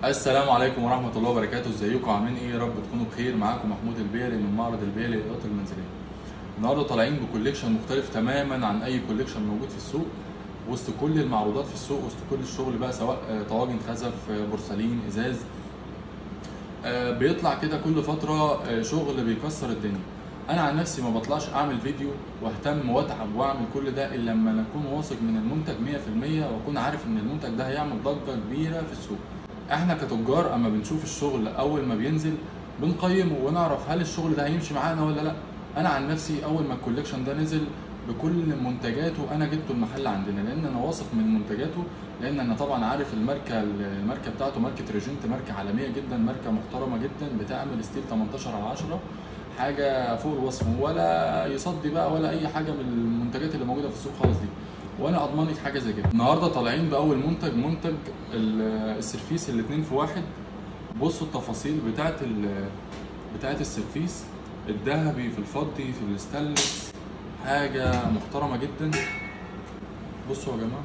السلام عليكم ورحمة الله وبركاته ازيكم عاملين ايه يا رب تكونوا بخير معاكم محمود البيلي من معرض البيلي للإضاءات المنزلية النهارده طالعين بكوليكشن مختلف تماما عن اي كوليكشن موجود في السوق وسط كل المعروضات في السوق وسط كل الشغل بقى سواء آه، طواجن خزف آه، بورسلين ازاز آه، بيطلع كده كل فترة آه، شغل بيكسر الدنيا انا عن نفسي ما بطلعش اعمل فيديو واهتم واتعب واعمل كل ده الا لما أنا اكون واثق من المنتج 100% واكون عارف ان المنتج ده هيعمل ضجة كبيرة في السوق احنا كتجار اما بنشوف الشغل اول ما بينزل بنقيمه ونعرف هل الشغل ده هيمشي معانا ولا لا انا عن نفسي اول ما الكوليكشن ده نزل بكل منتجاته انا جبته المحل عندنا لان انا واثق من منتجاته لان انا طبعا عارف الماركه الماركه بتاعته ماركه ريجنت ماركه عالميه جدا ماركه محترمه جدا بتعمل ستيل 18 على 10 حاجه فوق الوصف ولا يصدي بقى ولا اي حاجه من المنتجات اللي موجوده في السوق خالص دي وانا اضمن لك حاجه زي كده النهارده طالعين باول منتج منتج ال- السرفيس الاتنين في واحد بصوا التفاصيل بتاعت ال- بتاعت السرفيس الذهبي في الفضي في الستانلس حاجه محترمه جدا بصوا يا جماعه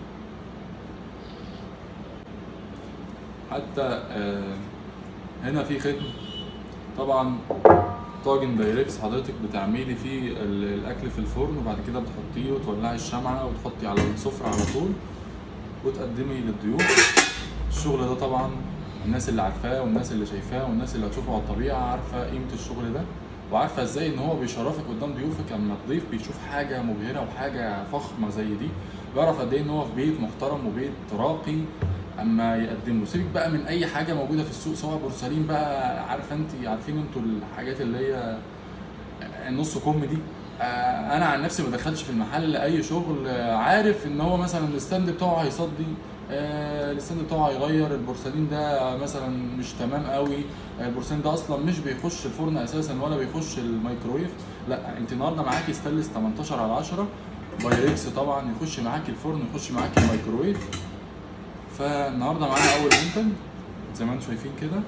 حتى آه، هنا في ختم طبعا طاجن دايركس حضرتك بتعملي فيه ال- الاكل في الفرن وبعد كده بتحطيه وتولعي الشمعه وتحطي على السفره على طول وتقدمي للضيوف الشغل ده طبعا الناس اللي عارفاه والناس اللي شايفاه والناس اللي هتشوفه على الطبيعه عارفه قيمه الشغل ده وعارفه ازاي ان هو بيشرفك قدام ضيوفك اما الضيف بيشوف حاجه مبهره وحاجه فخمه زي دي بيعرف قد ايه ان هو في بيت محترم وبيت راقي اما يقدم له سيبك بقى من اي حاجه موجوده في السوق سواء بورسلين بقى عارفه انت عارفين انتوا الحاجات اللي هي النص كم دي آه، انا عن نفسي ما دخلش في المحل اي شغل آه، عارف ان هو مثلا الستاند بتاعه هيصدي آه، الستاند بتاعه هيغير البورسلين ده مثلا مش تمام قوي آه، البورسلين ده اصلا مش بيخش الفرن اساسا ولا بيخش الميكرويف لا انت النهارده معاكي ستانلس 18 على 10 بايركس طبعا يخش معاكي الفرن يخش معاكي الميكرويف فالنهارده معانا اول منتج زي ما انتم شايفين كده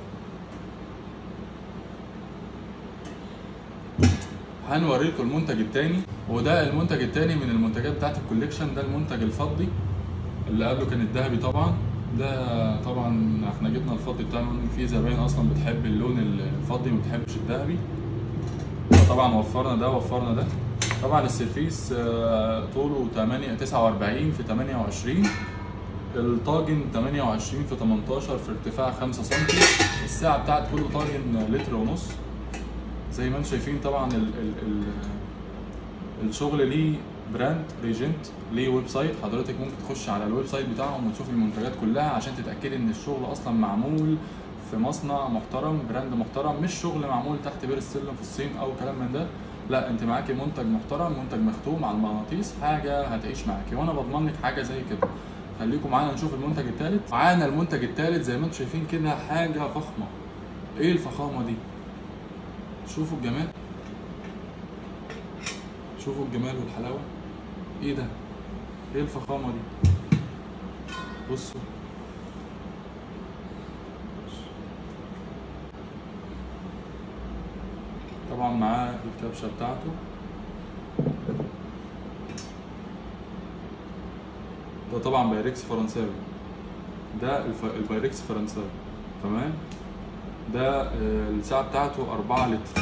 هنوريكم المنتج التاني وده المنتج التاني من المنتجات بتاعت الكوليكشن ده المنتج الفضي اللي قبله كان الذهبي طبعا ده طبعا احنا جبنا الفضي بتاعنا لأن في زباين اصلا بتحب اللون الفضي ما بتحبش الذهبي طبعا وفرنا ده وفرنا ده طبعا السيرفيس آه، طوله 8 49 في 28 الطاجن 28 في 18 في ارتفاع 5 سم الساعة بتاعت كل طاجن لتر ونص زي ما انتم شايفين طبعا ال ال ال الشغل ليه براند ريجنت ليه ويب سايت حضرتك ممكن تخش على الويب سايت بتاعهم وتشوف المنتجات كلها عشان تتاكدي ان الشغل اصلا معمول في مصنع محترم براند محترم مش شغل معمول تحت بير السلم في الصين او كلام من ده لا انت معاكي منتج محترم منتج مختوم على المغناطيس حاجه هتعيش معاكي وانا بضمن لك حاجه زي كده خليكم معانا نشوف المنتج الثالث معانا المنتج الثالث زي ما انتم شايفين كده حاجه فخمه ايه الفخامه دي شوفوا الجمال شوفوا الجمال والحلاوه ايه ده ايه الفخامه دي بصوا طبعا معاه الكبشه بتاعته ده طبعا بايركس فرنساوي ده الف... البايركس فرنساوي تمام ده آه، الساعه بتاعته 4 لتر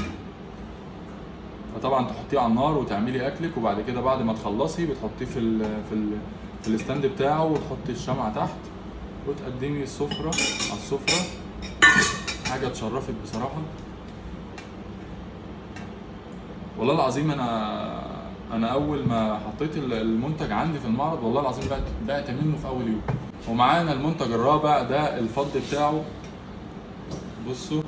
فطبعا تحطيه على النار وتعملي اكلك وبعد كده بعد ما تخلصي بتحطيه في ال في ال في الستاند بتاعه وتحطي الشمعة تحت وتقدمي السفرة على السفرة حاجة تشرفك بصراحة والله العظيم انا انا اول ما حطيت ال- المنتج عندي في المعرض والله العظيم بعت بعت منه في اول يوم ومعانا المنتج الرابع ده الفض بتاعه بصوا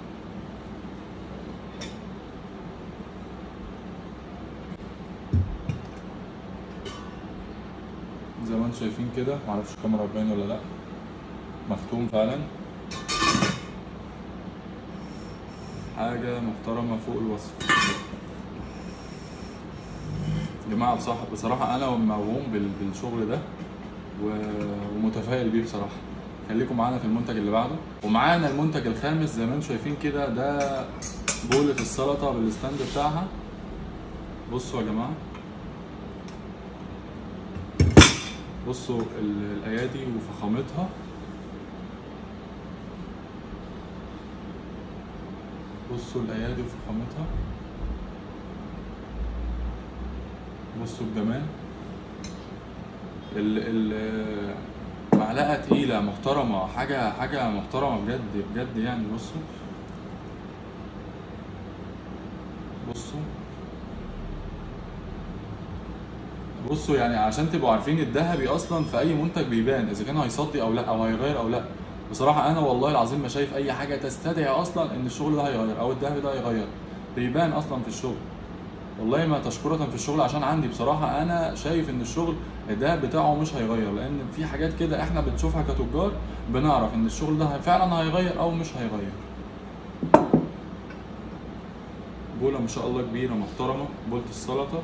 زي ما انتم شايفين كده معرفش الكاميرا باين ولا لا مختوم فعلا حاجة محترمة فوق الوصف يا جماعة بصراحة بصراحة أنا موهوم بال- بالشغل ده و- ومتفائل بيه بصراحة خليكم معانا في المنتج اللي بعده ومعانا المنتج الخامس زي ما انتم شايفين كده ده بولة السلطة بالستاند بتاعها بصوا يا جماعة بصوا ال- الايادي وفخامتها بصوا الايادي وفخامتها بصوا الجمال ال ال معلقه تقيله محترمه حاجه حاجه محترمه بجد بجد يعني بصوا بصوا بصوا يعني عشان تبقوا عارفين الذهبي اصلا في اي منتج بيبان اذا كان هيصدي او لا او هيغير او لا بصراحه انا والله العظيم ما شايف اي حاجه تستدعي اصلا ان الشغل ده هيغير او الذهبي ده هيغير بيبان اصلا في الشغل والله ما تشكرة في الشغل عشان عندي بصراحة أنا شايف إن الشغل الدهب بتاعه مش هيغير لأن في حاجات كده إحنا بنشوفها كتجار بنعرف إن الشغل ده فعلا هيغير أو مش هيغير. بولة ما شاء الله كبيرة محترمة بولة السلطة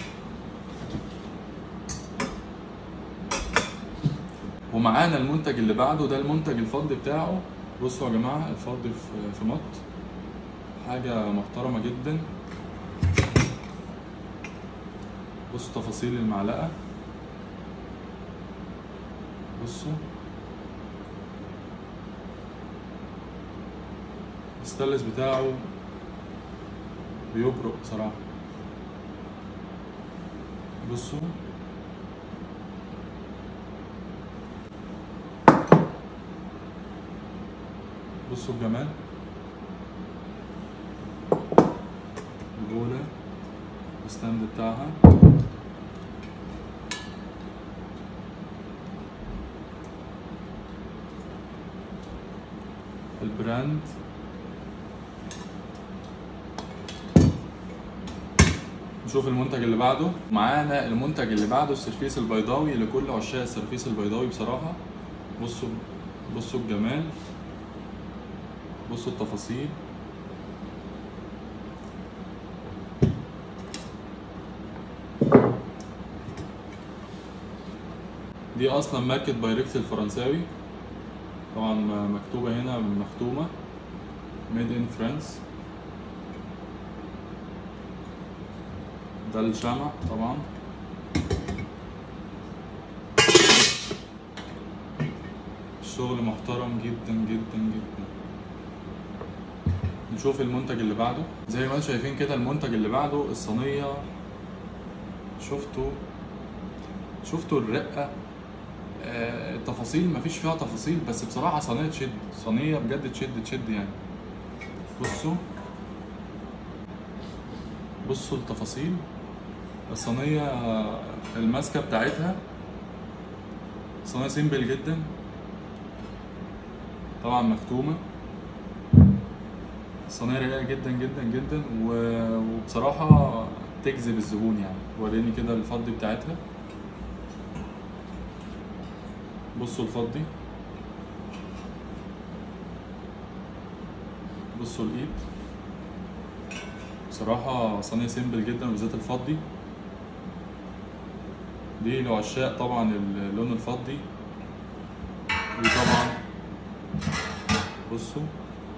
ومعانا المنتج اللي بعده ده المنتج الفضي بتاعه بصوا يا جماعة الفضي في في مط حاجة محترمة جدا بصوا تفاصيل المعلقة بصوا الستانلس بتاعه بيبرق بصراحة بصوا بصوا الجمال البولة الستاند بتاعها البراند نشوف المنتج اللي بعده معانا المنتج اللي بعده السرفيس البيضاوي لكل عشاق السرفيس البيضاوي بصراحة بصوا بصوا الجمال بصوا التفاصيل دي اصلا ماركة بايركس الفرنساوي طبعا مكتوبة هنا مختومة ميد ان فرانس ده الشمع طبعا الشغل محترم جدا جدا جدا نشوف المنتج اللي بعده زي ما انتم شايفين كده المنتج اللي بعده الصينية شفتوا شفتوا الرقة آه، التفاصيل مفيش فيها تفاصيل بس بصراحة صينية تشد صينية بجد تشد تشد يعني بصوا بصوا التفاصيل الصينية آه، الماسكة بتاعتها صينية سيمبل جدا طبعا مختومة الصينية رقيقة جدا جدا جدا و- وبصراحة تجذب الزبون يعني وريني كده الفضي بتاعتها بصوا الفضي بصوا الايد بصراحة صينية سيمبل جدا وبالذات الفضي دي لعشاق طبعا اللون الفضي دي طبعا بصوا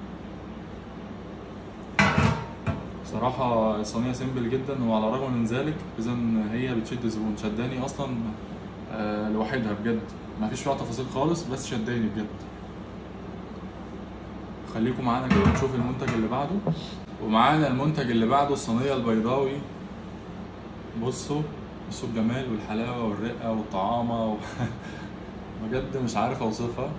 بصراحة الصينية سيمبل جدا وعلى الرغم من ذلك إذا هي بتشد زبون شداني أصلا آه، لوحدها بجد ما فيش فيها تفاصيل خالص بس شداني بجد خليكم معانا كده نشوف المنتج اللي بعده ومعانا المنتج اللي بعده الصينية البيضاوي بصوا بصوا الجمال والحلاوة والرقة والطعامة و... بجد مش عارف أوصفها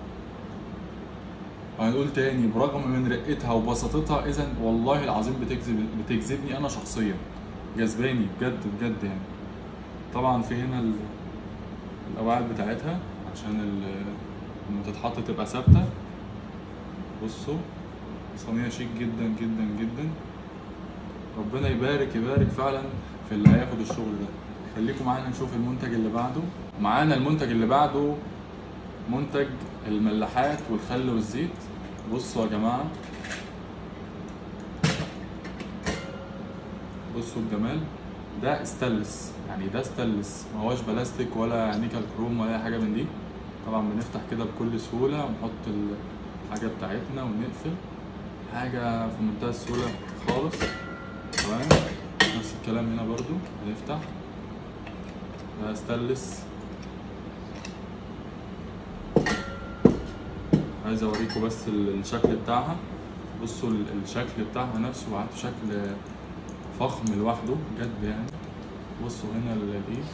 وهنقول تاني برغم من رقتها وبساطتها إذا والله العظيم بتجذب بتجذبني أنا شخصيا جذباني بجد بجد يعني طبعا في هنا ال... القواعد بتاعتها عشان ال- لما تتحط تبقى ثابتة بصوا صينية شيك جدا جدا جدا ربنا يبارك يبارك فعلا في اللي هياخد الشغل ده خليكم معانا نشوف المنتج اللي بعده معانا المنتج اللي بعده منتج الملاحات والخل والزيت بصوا يا جماعة بصوا الجمال ده استانلس يعني ده استانلس ما هوش بلاستيك ولا نيكل كروم ولا أي حاجة من دي طبعا بنفتح كده بكل سهولة ونحط الحاجة بتاعتنا ونقفل حاجة في منتهى السهولة خالص تمام نفس الكلام هنا برضو هنفتح ده استانلس عايز اوريكم بس ال- الشكل بتاعها بصوا ال- الشكل بتاعها نفسه وعارف شكل فخم لوحده بجد يعني بصوا هنا ال- الايه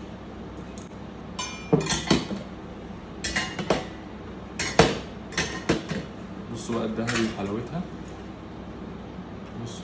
بصوا بقى الدهبي وحلاوتها بصوا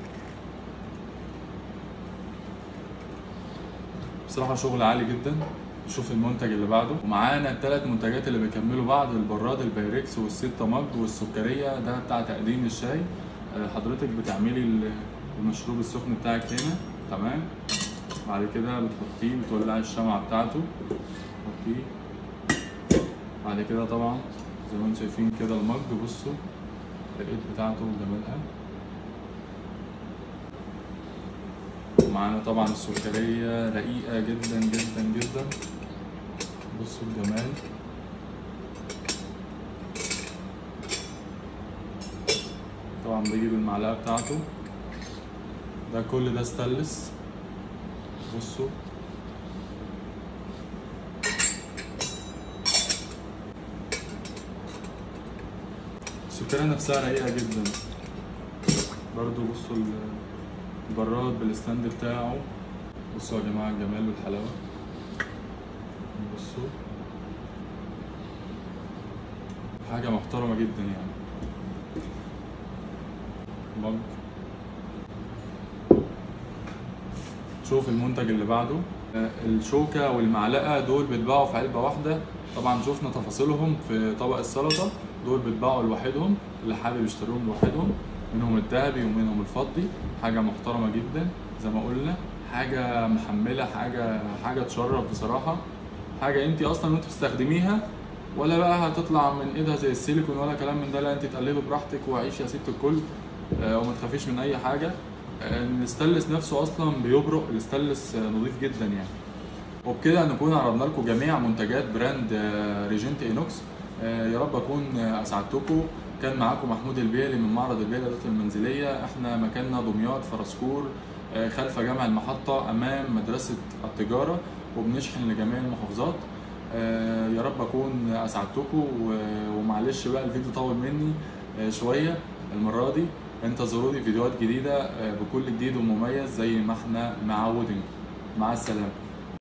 بصراحة شغل عالي جدا نشوف المنتج اللي بعده ومعانا الثلاث منتجات اللي بيكملوا بعض البراد البايركس والستة مج والسكرية ده بتاع تقديم الشاي آه، حضرتك بتعملي ال- المشروب السخن بتاعك هنا تمام بعد كده بتحطيه بتولعي الشمعة بتاعته تحطيه بعد كده طبعا زي ما انتم شايفين كده المج بصوا الايد بتاعته وجمالها ومعانا طبعا السكرية رقيقة جدا جدا جدا بصوا الجمال طبعا بجيب المعلقة بتاعته ده كل ده ستانلس بصوا السكرية نفسها رقيقة جدا برضو بصوا ال- البراد بالستاند بتاعه بصوا يا جماعة الجمال والحلاوة بصوا حاجة محترمة جدا يعني مج شوف المنتج اللي بعده آه، الشوكة والمعلقة دول بيتباعوا في علبة واحدة طبعا شفنا تفاصيلهم في طبق السلطة دول بيتباعوا لوحدهم اللي حابب يشتريهم لوحدهم منهم الذهبي ومنهم الفضي حاجة محترمة جدا زي ما قلنا حاجة محملة حاجة حاجة تشرف بصراحة حاجة انت اصلا وانت بتستخدميها ولا بقى هتطلع من ايدها زي السيليكون ولا كلام من ده لا انت تقلبي براحتك وعيشي يا ست الكل آه، وما تخافيش من اي حاجة آه، الستانلس نفسه اصلا بيبرق الستانلس آه، نظيف جدا يعني وبكده نكون عرضنا لكم جميع منتجات براند آه، ريجنت اينوكس آه، يا رب اكون آه، اسعدتكم كان معاكم محمود البيلي من معرض البيلي للادوات المنزليه احنا مكاننا دمياط فرسكور آه، خلف جامع المحطه امام مدرسه التجاره وبنشحن لجميع المحافظات آه، يا رب اكون اسعدتكم و- ومعلش بقى الفيديو طول مني آه، شويه المره دي انتظروني فيديوهات جديده آه، بكل جديد ومميز زي ما احنا معودين مع السلامه